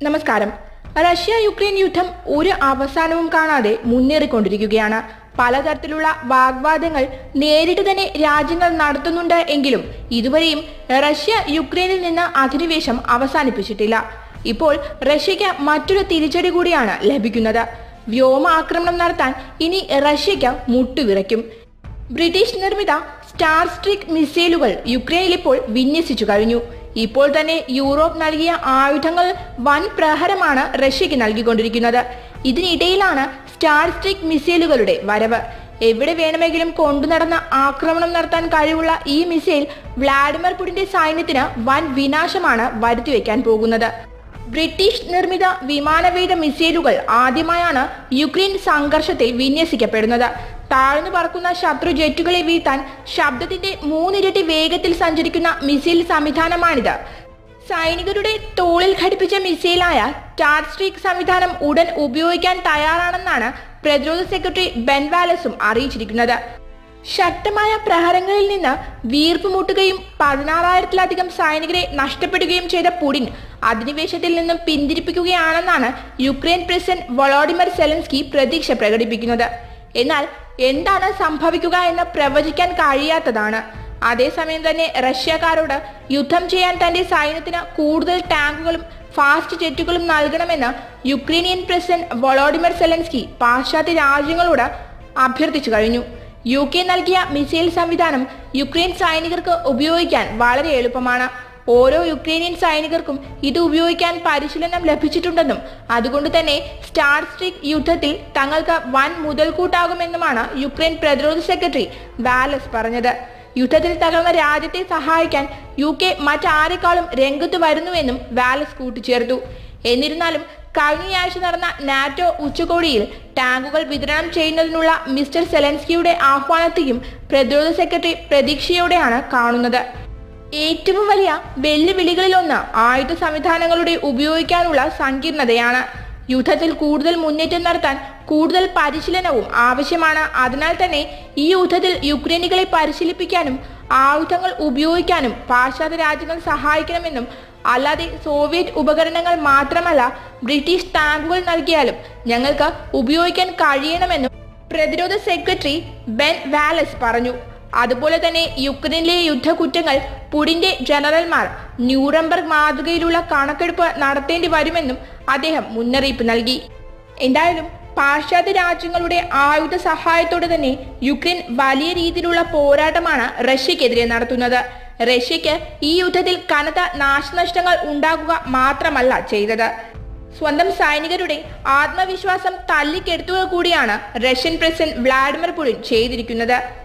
നമസ്കാരം Russia Ukraine യുദ്ധം ഒരു അവസാനവും കാണാതെ മുന്നേറിക്കൊണ്ടിരിക്കുകയാണ് പലതരത്തിലുള്ള വാഗ്വാദങ്ങൾ നേരിട്ട് തന്നെ രാജ്യങ്ങൾ നടത്തുന്നുണ്ട് എങ്കിലും ഇതുവരെയും റഷ്യ യുക്രൈനിൽ നിന്ന് അധിനിവേശം അവസാനിപ്പിച്ചിട്ടില്ല ഇപ്പോൾ റഷ്യയ്ക്ക് മറ്റൊരു തിരിച്ചടി കൂടിയാണ് ലഭിക്കുന്നത് വ്യോമ ആക്രമണം നടത്താൻ ഇനി റഷ്യയ്ക്ക് മുട്ടുവിറയ്ക്കും ബ്രിട്ടീഷ് നിർമ്മിത സ്റ്റാർ സ്ട്രിക് മിസൈലുകൾ യുക്രൈനിൽ ഇപ്പോൾ വിന്യസിച്ചു കഴിഞ്ഞു ഇപ്പോൾ തന്നെ യൂറോപ്പ് നൽകിയ ആയുധങ്ങൾ വൻ പ്രഹരമാണ് റഷ്യക്ക് നൽകിക്കൊണ്ടിരിക്കുന്നത് ഇതിനിടയിലാണ് സ്റ്റാർ സ്ട്രിക് മിസൈലുകളുടെ വരവ് എവിടെ വേണമെങ്കിലും കൊണ്ടു നടന്ന ആക്രമണം നടത്താൻ കഴിവുള്ള ഈ മിസൈൽ വ്ളാഡിമിർ പുടിന്റെ സൈന്യത്തിന് വൻ വിനാശമാണ് വരുത്തിവെക്കാൻ പോകുന്നത് ബ്രിട്ടീഷ് നിർമ്മിത വിമാനവേദ മിസൈലുകൾ ആദ്യമായാണ് യുക്രൈൻ സംഘർഷത്തിൽ വിന്യസിക്കപ്പെടുന്നത് താഴ്ന്നു പറക്കുന്ന ശത്രു ജെറ്റുകളെ വീഴ്ത്താൻ ശബ്ദത്തിന്റെ മൂന്നിരട്ടി വേഗത്തിൽ സഞ്ചരിക്കുന്ന മിസൈൽ സംവിധാനമാണിത് സൈനികരുടെ തോളിൽ ഘടിപ്പിച്ച മിസൈലായ സ്ട്രീക്ക് സംവിധാനം ഉടൻ ഉപയോഗിക്കാൻ തയ്യാറാണെന്നാണ് പ്രതിരോധ സെക്രട്ടറി ബെൻ വാലസും അറിയിച്ചിരിക്കുന്നത് ശക്തമായ പ്രഹരങ്ങളിൽ നിന്ന് വീർപ്പ് മുട്ടുകയും പതിനാറായിരത്തിലധികം സൈനികരെ നഷ്ടപ്പെടുകയും ചെയ്ത പുടിൻ അധിനിവേശത്തിൽ നിന്നും പിന്തിരിപ്പിക്കുകയാണെന്നാണ് യുക്രൈൻ പ്രസിഡന്റ് വൊളോഡിമർ സെലൻസ്കി പ്രതീക്ഷ പ്രകടിപ്പിക്കുന്നത് എന്നാൽ എന്താണ് സംഭവിക്കുക എന്ന് പ്രവചിക്കാൻ കഴിയാത്തതാണ് അതേസമയം തന്നെ റഷ്യക്കാരോട് യുദ്ധം ചെയ്യാൻ തന്റെ സൈന്യത്തിന് കൂടുതൽ ടാങ്കുകളും ഫാസ്റ്റ് ജെറ്റുകളും നൽകണമെന്ന് യുക്രൈനിയൻ പ്രസിഡന്റ് വൊളോഡിമർ സെലൻസ്കി പാശ്ചാത്യ രാജ്യങ്ങളോട് അഭ്യർത്ഥിച്ചു കഴിഞ്ഞു യു കെ നൽകിയ മിസൈൽ സംവിധാനം യുക്രൈൻ സൈനികർക്ക് ഉപയോഗിക്കാൻ വളരെ എളുപ്പമാണ് ഓരോ യുക്രൈനിയൻ സൈനികർക്കും ഇത് ഉപയോഗിക്കാൻ പരിശീലനം ലഭിച്ചിട്ടുണ്ടെന്നും അതുകൊണ്ട് തന്നെ സ്റ്റാർ സ്ട്രിക് യുദ്ധത്തിൽ തങ്ങൾക്ക് വൻ മുതൽക്കൂട്ടാകുമെന്നുമാണ് യുക്രൈൻ പ്രതിരോധ സെക്രട്ടറി വാലസ് പറഞ്ഞത് യുദ്ധത്തിൽ തകർന്ന രാജ്യത്തെ സഹായിക്കാൻ യു കെ മറ്റാരെക്കാളും രംഗത്ത് വരുന്നുവെന്നും വാലസ് കൂട്ടിച്ചേർത്തു എന്നിരുന്നാലും കഴിഞ്ഞയാഴ്ച നടന്ന നാറ്റോ ഉച്ചകോടിയിൽ ടാങ്കുകൾ വിതരണം ചെയ്യുന്നതിനുള്ള മിസ്റ്റർ സെലൻസ്കിയുടെ ആഹ്വാനത്തെയും പ്രതിരോധ സെക്രട്ടറി പ്രതീക്ഷയോടെയാണ് കാണുന്നത് ഏറ്റവും വലിയ വെല്ലുവിളികളിലൊന്ന് ആയുധ സംവിധാനങ്ങളുടെ ഉപയോഗിക്കാനുള്ള സങ്കീർണതയാണ് യുദ്ധത്തിൽ കൂടുതൽ മുന്നേറ്റം നടത്താൻ കൂടുതൽ പരിശീലനവും ആവശ്യമാണ് അതിനാൽ തന്നെ ഈ യുദ്ധത്തിൽ യുക്രൈനികളെ പരിശീലിപ്പിക്കാനും ആയുധങ്ങൾ ഉപയോഗിക്കാനും പാശ്ചാത്യ രാജ്യങ്ങൾ സഹായിക്കണമെന്നും അല്ലാതെ സോവിയറ്റ് ഉപകരണങ്ങൾ മാത്രമല്ല ബ്രിട്ടീഷ് ടാങ്കുകൾ നൽകിയാലും ഞങ്ങൾക്ക് ഉപയോഗിക്കാൻ കഴിയണമെന്നും പ്രതിരോധ സെക്രട്ടറി ബെൻ വാലസ് പറഞ്ഞു അതുപോലെ തന്നെ യുക്രൈനിലെ യുദ്ധക്കുറ്റങ്ങൾ പുടിന്റെ ജനറൽമാർ ന്യൂറംബർഗ് മാതൃകയിലുള്ള കണക്കെടുപ്പ് നടത്തേണ്ടി വരുമെന്നും അദ്ദേഹം മുന്നറിയിപ്പ് നൽകി എന്തായാലും പാശ്ചാത്യ രാജ്യങ്ങളുടെ ആയുധ സഹായത്തോടെ തന്നെ യുക്രൈൻ വലിയ രീതിയിലുള്ള പോരാട്ടമാണ് റഷ്യക്കെതിരെ നടത്തുന്നത് റഷ്യക്ക് ഈ യുദ്ധത്തിൽ കനത്ത നാശനഷ്ടങ്ങൾ ഉണ്ടാകുക മാത്രമല്ല ചെയ്തത് സ്വന്തം സൈനികരുടെ ആത്മവിശ്വാസം തല്ലിക്കെടുത്തുക കൂടിയാണ് റഷ്യൻ പ്രസിഡന്റ് വ്ളാഡിമിർ പുടിൻ ചെയ്തിരിക്കുന്നത്